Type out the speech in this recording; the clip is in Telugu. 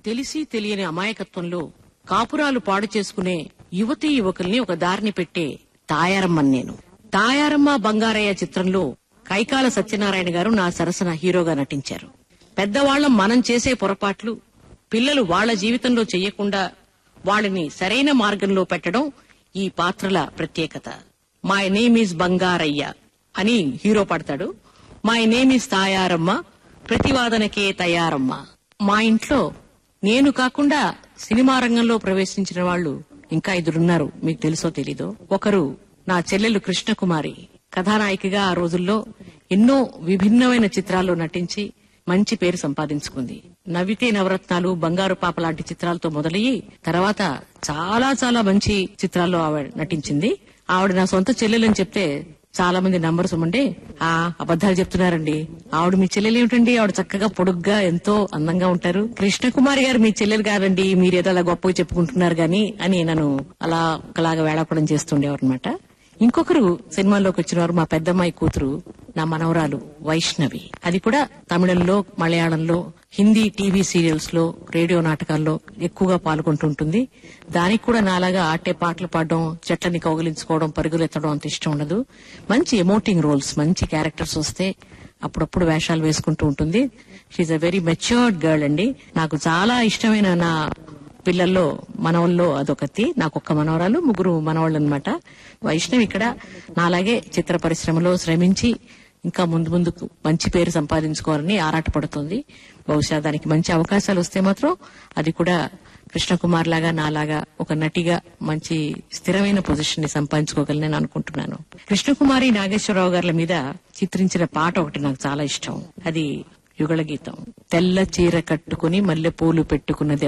తెలిసి తెలియని అమాయకత్వంలో కాపురాలు పాడు చేసుకునే యువతీ యువకుల్ని ఒక దారిని పెట్టే తాయారమ్మని నేను తాయారమ్మ బంగారయ్య చిత్రంలో కైకాల సత్యనారాయణ గారు నా సరసన హీరోగా నటించారు పెద్దవాళ్లం మనం చేసే పొరపాట్లు పిల్లలు వాళ్ళ జీవితంలో చెయ్యకుండా వాళ్ళని సరైన మార్గంలో పెట్టడం ఈ పాత్రల ప్రత్యేకత మై నేమ్ ఈజ్ బంగారయ్య అని హీరో పడతాడు మై నేమ్ ఈజ్ తాయారమ్మ ప్రతివాదనకే తయారమ్మ మా ఇంట్లో నేను కాకుండా సినిమా రంగంలో ప్రవేశించిన వాళ్ళు ఇంకా ఇద్దరున్నారు మీకు తెలుసో తెలీదో ఒకరు నా చెల్లెలు కృష్ణకుమారి కథానాయికగా ఆ రోజుల్లో ఎన్నో విభిన్నమైన చిత్రాల్లో నటించి మంచి పేరు సంపాదించుకుంది నవ్వితే నవరత్నాలు బంగారు పాప లాంటి చిత్రాలతో మొదలయ్యి తర్వాత చాలా చాలా మంచి చిత్రాల్లో ఆవిడ నటించింది ఆవిడ నా సొంత చెల్లెలని చెప్తే చాలా మంది నంబర్స్ ఇవ్వండి ఆ అబద్ధాలు చెప్తున్నారండి ఆవిడ మీ చెల్లెలు ఏమిటండి ఆవిడ చక్కగా పొడుగ్గా ఎంతో అందంగా ఉంటారు కృష్ణకుమారి గారు మీ చెల్లెలు గారండి మీరేదో అలా గొప్పగా చెప్పుకుంటున్నారు గాని అని నన్ను అలా ఒకలాగా వేళాపడం చేస్తుండేవారు అనమాట ఇంకొకరు సినిమాల్లోకి వచ్చిన వారు మా పెద్దమ్మాయి కూతురు నా మనవరాలు వైష్ణవి అది కూడా తమిళంలో మలయాళంలో హిందీ టీవీ సీరియల్స్ లో రేడియో నాటకాల్లో ఎక్కువగా పాల్గొంటుంటుంది దానికి కూడా నాలాగా ఆటే పాటలు పాడడం చెట్లని కౌగిలించుకోవడం పరుగులు ఎత్తడం అంత ఇష్టం ఉండదు మంచి ఎమోటింగ్ రోల్స్ మంచి క్యారెక్టర్స్ వస్తే అప్పుడప్పుడు వేషాలు వేసుకుంటూ ఉంటుంది she a very matured girl అండి నాకు చాలా ఇష్టమైన నా పిల్లల్లో మనవల్లో అదొకటి నాకు ఒక్క మనవరాలు ముగ్గురు మనవాళ్ళు అనమాట వైష్ణవి ఇక్కడ నాలాగే చిత్ర పరిశ్రమలో శ్రమించి ఇంకా ముందు ముందుకు మంచి పేరు సంపాదించుకోవాలని ఆరాటపడుతుంది బహుశా దానికి మంచి అవకాశాలు వస్తే మాత్రం అది కూడా కృష్ణకుమార్ లాగా నాలాగా ఒక నటిగా మంచి స్థిరమైన పొజిషన్ ని సంపాదించుకోగలనని అనుకుంటున్నాను కృష్ణకుమారి నాగేశ్వరరావు గారి మీద చిత్రించిన పాట ఒకటి నాకు చాలా ఇష్టం అది యుగళ గీతం తెల్ల చీర కట్టుకుని మల్లె పూలు పెట్టుకున్నది